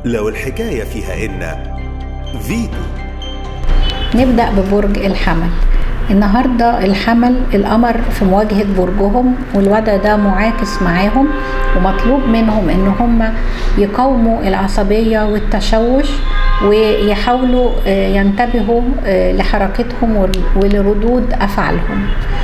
لو الحكاية فيها إن فيتو نبدأ ببرج الحمل النهاردة الحمل القمر في مواجهة برجهم والوضع ده معاكس معاهم ومطلوب منهم ان هم يقاوموا العصبية والتشوش ويحاولوا آه، ينتبهوا آه، لحركتهم ول- ولردود افعالهم